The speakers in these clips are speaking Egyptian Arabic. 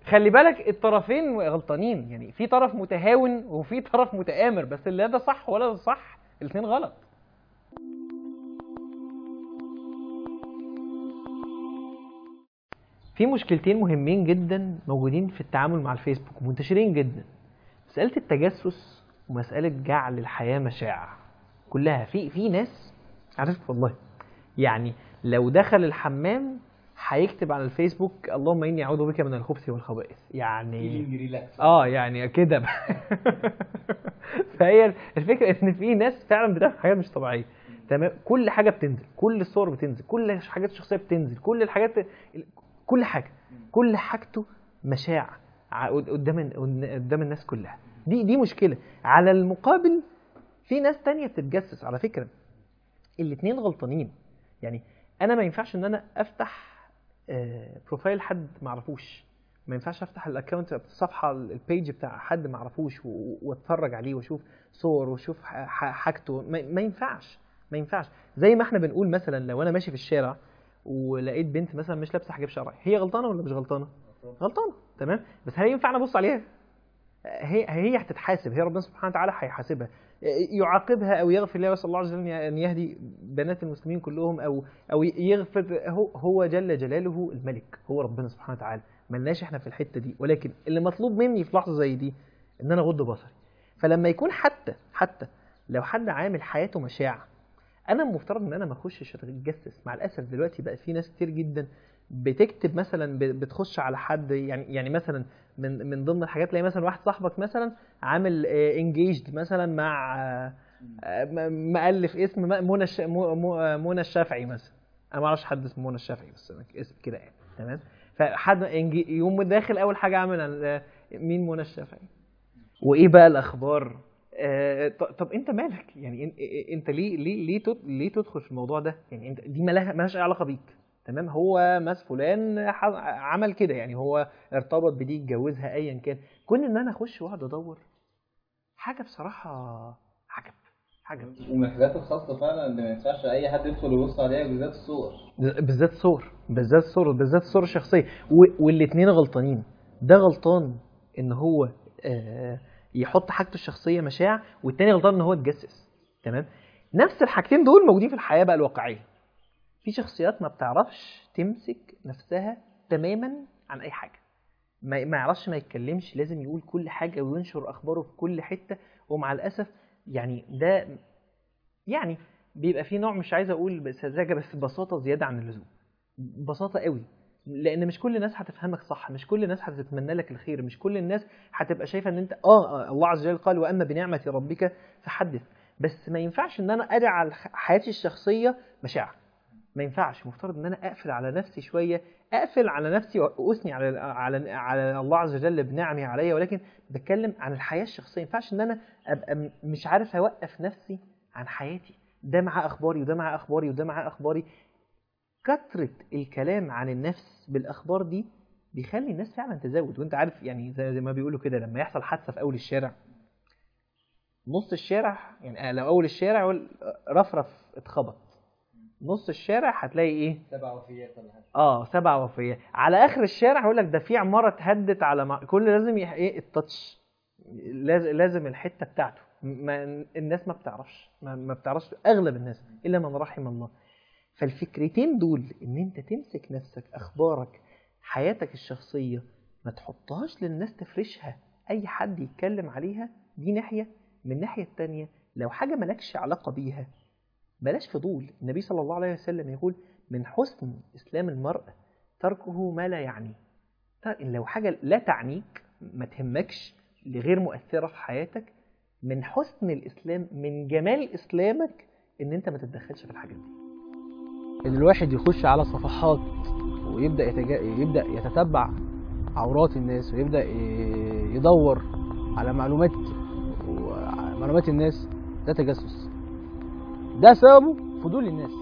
خلي بالك الطرفين غلطانين يعني في طرف متهاون وفي طرف متآمر بس لا ده صح ولا ده صح الاثنين غلط في مشكلتين مهمين جدا موجودين في التعامل مع الفيسبوك ومنتشرين جدا مسألة التجسس ومسألة جعل الحياة مشاع كلها في في ناس عارف والله يعني لو دخل الحمام هيكتب على الفيسبوك اللهم اني اعوذ بك من الخبث والخبائث يعني ريلاكس اه يعني كده بقى. فهي الفكره ان في ناس فعلا بتعمل حاجات مش طبيعيه تمام كل حاجه بتنزل كل الصور بتنزل كل الحاجات الشخصيه بتنزل كل الحاجات كل حاجه كل حاجته مشاع ع- قدام قدام الناس كلها دي دي مشكله على المقابل في ناس تانية بتتجسس على فكره الاتنين غلطانين يعني انا ما ينفعش ان انا افتح آه، بروفايل حد ما اعرفوش ما ينفعش افتح الاكونت الصفحه البيج بتاع حد ما اعرفوش و- واتفرج عليه واشوف صور واشوف ح- ح- حاجته ما, ما ينفعش ما ينفعش زي ما احنا بنقول مثلا لو انا ماشي في الشارع ولقيت بنت مثلا مش لابسه حجاب شرعي هي غلطانه ولا مش غلطانه غلطانه تمام بس هل ينفع انا ابص عليها هي هي هتتحاسب هي ربنا سبحانه وتعالى هيحاسبها يعاقبها او يغفر لها واسال الله عز وجل ان يهدي بنات المسلمين كلهم او او يغفر هو هو جل جلاله الملك هو ربنا سبحانه وتعالى ملناش احنا في الحته دي ولكن اللي مطلوب مني في لحظه زي دي ان انا اغض بصري فلما يكون حتى حتى لو حد عامل حياته مشاع انا المفترض ان انا ما اخشش اتجسس مع الاسف دلوقتي بقى في ناس كتير جدا بتكتب مثلا ب- بتخش على حد يعني يعني مثلا من من ضمن الحاجات تلاقي مثلا واحد صاحبك مثلا عامل انجيجد مثلا مع آه، آه، م- مؤلف اسم م- منى الش- مو- مو- آه، منى الشافعي مثلا انا ما اعرفش حد اسمه منى الشافعي بس أنا اسم كده يعني تمام فحد إنجي- يقوم داخل اول حاجه عامل آه، مين منى الشافعي وايه بقى الاخبار آه، ط- طب انت مالك يعني إن- إ- انت ليه ليه ليه تد- ليه تدخل في الموضوع ده يعني انت دي مالها مالهاش اي علاقه بيك تمام هو ماس فلان ح- عمل كده يعني هو ارتبط بدي اتجوزها ايا كان كون ان انا اخش واقعد ادور حاجه بصراحه عجب عجب ومن الحاجات الخاصة فعلا اللي ما ينفعش أي حد يدخل يبص عليها بالذات الصور بالذات صور بالذات صور بالذات الصور الشخصيه والاثنين غلطانين ده غلطان ان هو آه، يحط حاجته الشخصيه مشاع والتاني غلطان ان هو يتجسس تمام نفس الحاجتين دول موجودين في الحياه بقى الواقعيه في شخصيات ما بتعرفش تمسك نفسها تماما عن اي حاجه ما ما يعرفش ما يتكلمش لازم يقول كل حاجه وينشر اخباره في كل حته ومع الاسف يعني ده يعني بيبقى في نوع مش عايز اقول سذاجه بس بساطه زياده عن اللزوم بساطه قوي لان مش كل الناس هتفهمك صح مش كل الناس هتتمنى لك الخير مش كل الناس هتبقى شايفه ان انت اه آه، الله عز وجل قال واما بنعمه ربك فحدث بس ما ينفعش ان انا ادعي حياتي الشخصيه مشاعر ما ينفعش مفترض ان انا اقفل على نفسي شويه اقفل على نفسي واثني على على على الله عز وجل بنعمه عليا ولكن بتكلم عن الحياه الشخصيه ما ينفعش ان انا ابقى م- مش عارف اوقف نفسي عن حياتي ده معاه اخباري وده معاه اخباري وده معاه اخباري كثره الكلام عن النفس بالاخبار دي بيخلي الناس فعلا تزود وانت عارف يعني زي زي ما بيقولوا كده لما يحصل حادثه في اول الشارع نص الشارع يعني لو اول الشارع يقول رفرف اتخبط نص الشارع هتلاقي ايه سبع وفيات ولا حاجة اه سبع وفيات على اخر الشارع هيقول لك ده في عماره اتهدت على مع... كل لازم يح... ايه التاتش لازم لازم الحته بتاعته ما الناس ما بتعرفش ما, ما بتعرفش اغلب الناس الا من رحم الله فالفكرتين دول ان انت تمسك نفسك اخبارك حياتك الشخصيه ما تحطهاش للناس تفرشها اي حد يتكلم عليها دي ناحيه من الناحيه التانية لو حاجه مالكش علاقه بيها بلاش فضول النبي صلى الله عليه وسلم يقول من حسن إسلام المرء تركه ما لا يعنيه تر- لو حاجة لا تعنيك ما تهمكش لغير مؤثرة في حياتك من حسن الإسلام من جمال إسلامك إن أنت ما تتدخلش في الحاجات دي ان الواحد يخش على صفحات ويبدا يتجا... يبدا يتتبع عورات الناس ويبدا ي- يدور على معلومات معلومات الناس ده تجسس ده سببه فضول الناس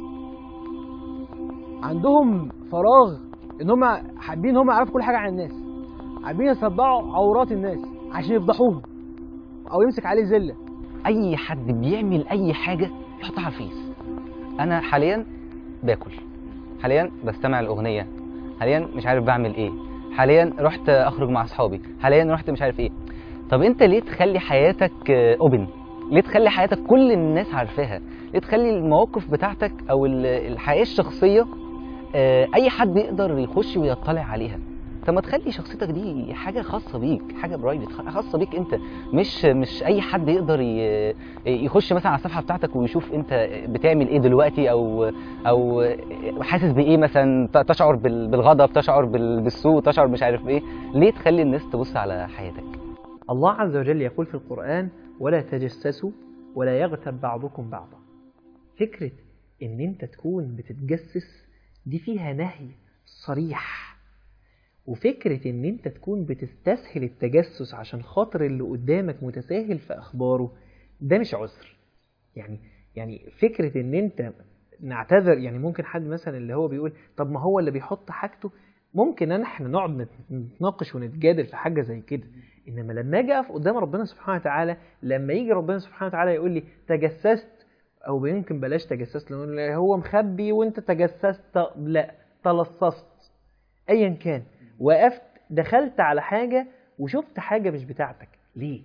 عندهم فراغ ان هم حابين ان هم يعرفوا كل حاجه عن الناس حابين يتتبعوا عورات الناس عشان يفضحوهم او يمسك عليه زله اي حد بيعمل اي حاجه يحطها على الفيس انا حاليا باكل حاليا بستمع الاغنيه حاليا مش عارف بعمل ايه حاليا رحت اخرج مع اصحابي حاليا رحت مش عارف ايه طب انت ليه تخلي حياتك اوبن ليه تخلي حياتك كل الناس عارفاها ليه تخلي المواقف بتاعتك او ال- الحياه الشخصيه آه، اي حد يقدر يخش ويطلع عليها طب ما تخلي شخصيتك دي حاجه خاصه بيك حاجه برايفت خاصه بيك انت مش مش اي حد يقدر ي- يخش مثلا على الصفحه بتاعتك ويشوف انت بتعمل ايه دلوقتي او او حاسس بايه مثلا ت- تشعر بال- بالغضب تشعر بال- بالسوء تشعر مش عارف ايه ليه تخلي الناس تبص على حياتك الله عز وجل يقول في القرآن ولا تجسسوا ولا يغتب بعضكم بعضا فكرة ان انت تكون بتتجسس دي فيها نهي صريح وفكرة ان انت تكون بتستسهل التجسس عشان خاطر اللي قدامك متساهل في اخباره ده مش عذر يعني يعني فكرة ان انت نعتذر يعني ممكن حد مثلا اللي هو بيقول طب ما هو اللي بيحط حاجته ممكن ان احنا نقعد نت- نتناقش ونتجادل في حاجة زي كده انما لما اجي اقف قدام ربنا سبحانه وتعالى لما يجي ربنا سبحانه وتعالى يقول لي تجسست او يمكن بلاش تجسست لان هو مخبي وانت تجسست لا تلصصت ايا كان وقفت دخلت على حاجه وشفت حاجه مش بتاعتك ليه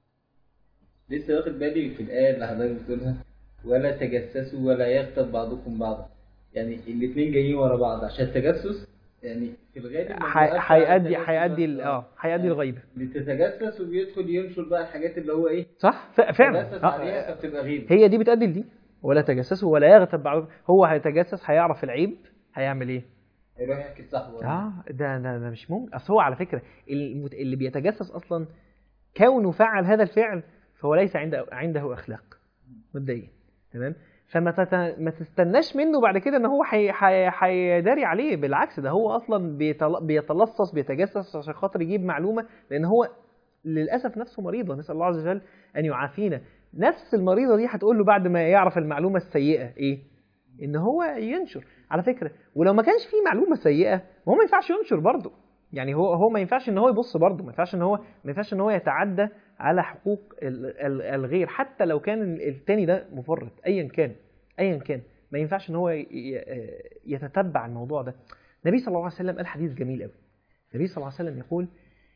لسه واخد بالي في الآية اللي حضرتك بتقولها ولا تجسسوا ولا يغتب بعضكم بعضا يعني الاتنين جايين ورا بعض عشان التجسس يعني في الغالب ما ح- بيبقاش على هيأدي التجسس هيأدي بس، ال- اه هيأدي الغيبه بتتجسس وبيدخل ينشر بقى الحاجات اللي هو ايه صح ف- فعلا تجسس آه، عليها فبتبقى غيبة هي دي بتأدي لدي ولا تجسسوا ولا يغتب بعضكم هو هيتجسس هيعرف العيب هيعمل ايه يروح يحكي لصاحبه اه ده ده, ده مش ممكن اصل هو على فكره المت... اللي بيتجسس اصلا كونه فعل هذا الفعل فهو ليس عنده عنده اخلاق مبدئيا تمام فما تت... ما تستناش منه بعد كده ان هو حي... حي... هيداري عليه بالعكس ده هو اصلا بيتل... بيتلصص بيتجسس عشان خاطر يجيب معلومه لان هو للاسف نفسه مريضه نسال الله عز وجل ان يعافينا نفس المريضه دي هتقول له بعد ما يعرف المعلومه السيئه ايه ان هو ينشر على فكره ولو ما كانش فيه معلومه سيئه ما هو ما ينفعش ينشر برضه يعني هو هو ما ينفعش ان هو يبص برضه ما ينفعش ان هو ما ينفعش ان هو يتعدى على حقوق ال- ال- الغير حتى لو كان ال- التاني ده مفرط ايا كان ايا كان ما ينفعش ان هو ي- ي- يتتبع الموضوع ده النبي صلى الله عليه وسلم قال حديث جميل قوي النبي صلى الله عليه وسلم يقول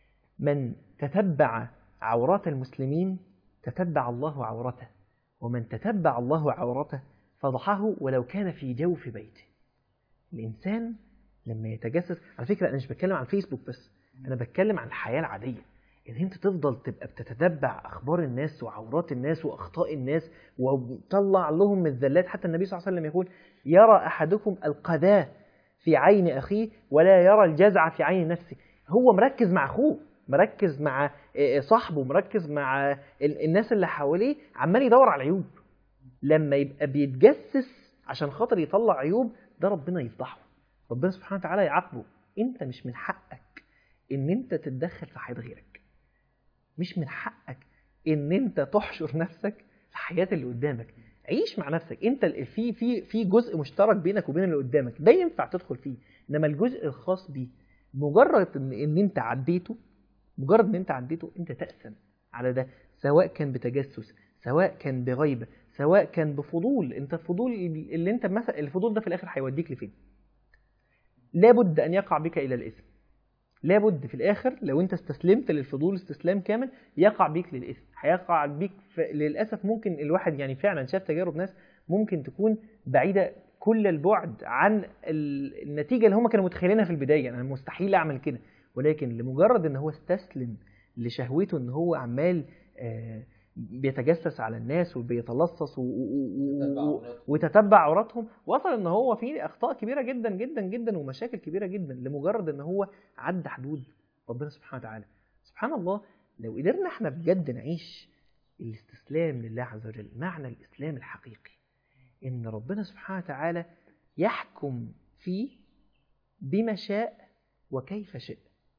من تتبع عورات المسلمين تتبع الله عورته ومن تتبع الله عورته فضحه ولو كان في جوف بيته الإنسان لما يتجسس على فكرة أنا مش بتكلم عن فيسبوك بس أنا بتكلم عن الحياة العادية إن أنت تفضل تبقى بتتتبع أخبار الناس وعورات الناس وأخطاء الناس وتطلع لهم من الذلات حتى النبي صلى الله عليه وسلم يقول يرى أحدكم القذاة في عين أخيه ولا يرى الجزع في عين نفسه هو مركز مع أخوه مركز مع آه، صاحبه مركز مع ال- الناس اللي حواليه عمال يدور على العيوب لما يبقى بيتجسس عشان خاطر يطلع عيوب ده ربنا يفضحه ربنا سبحانه وتعالى يعاقبه انت مش من حقك ان انت تتدخل في حياه غيرك مش من حقك ان انت تحشر نفسك في حياه اللي قدامك عيش مع نفسك انت ال- في في في جزء مشترك بينك وبين اللي قدامك ده ينفع تدخل فيه انما الجزء الخاص بيه مجرد ان, إن انت عديته مجرد ان انت عديته انت تأثم على ده سواء كان بتجسس سواء كان بغيبة سواء كان بفضول انت الفضول اللي انت مثلا الفضول ده في الاخر هيوديك لفين لابد ان يقع بك الى الاثم لابد في الاخر لو انت استسلمت للفضول استسلام كامل يقع بيك للاثم هيقع بيك ف... للاسف ممكن الواحد يعني فعلا شاف تجارب ناس ممكن تكون بعيده كل البعد عن ال- النتيجه اللي هم كانوا متخيلينها في البدايه انا مستحيل اعمل كده ولكن لمجرد ان هو استسلم لشهوته ان هو عمال آه، بيتجسس على الناس وبيتلصص و- و- تتبع و- عوراتهم. وتتبع عوراتهم وصل ان هو في اخطاء كبيره جدا جدا جدا ومشاكل كبيره جدا لمجرد ان هو عدى حدود ربنا سبحانه وتعالى سبحان الله لو قدرنا احنا بجد نعيش الاستسلام لله عز وجل معنى الاسلام الحقيقي ان ربنا سبحانه وتعالى يحكم فيه بما شاء وكيف شاء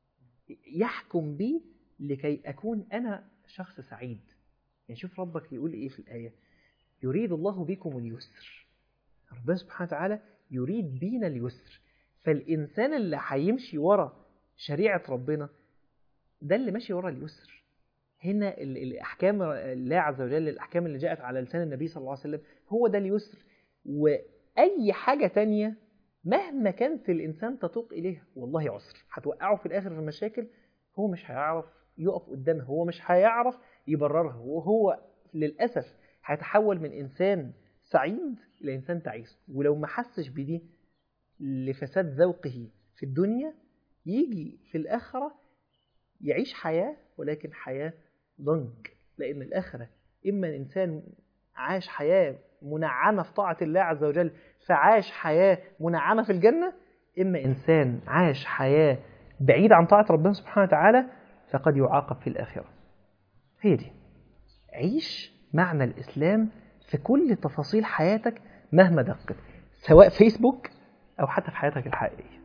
يحكم بي لكي أكون أنا شخص سعيد يعني شوف ربك يقول إيه في الآية يريد الله بكم اليسر ربنا سبحانه وتعالى يريد بينا اليسر فالإنسان اللي هيمشي ورا شريعة ربنا ده اللي ماشي ورا اليسر هنا ال- الأحكام الله عز وجل الأحكام اللي جاءت على لسان النبي صلى الله عليه وسلم هو ده اليسر وأي حاجة تانية مهما كانت الانسان تتوق اليها والله عسر هتوقعه في الاخر في مشاكل هو مش هيعرف يقف قدامها هو مش هيعرف يبررها وهو للاسف هيتحول من انسان سعيد الى انسان تعيس ولو ما حسش بدي لفساد ذوقه في الدنيا يجي في الاخره يعيش حياه ولكن حياه ضنك لان الاخره اما الانسان عاش حياه منعمه في طاعه الله عز وجل فعاش حياه منعمه في الجنه اما انسان عاش حياه بعيد عن طاعه ربنا سبحانه وتعالى فقد يعاقب في الاخره هي دي عيش معنى الاسلام في كل تفاصيل حياتك مهما دقت سواء فيسبوك او حتى في حياتك الحقيقيه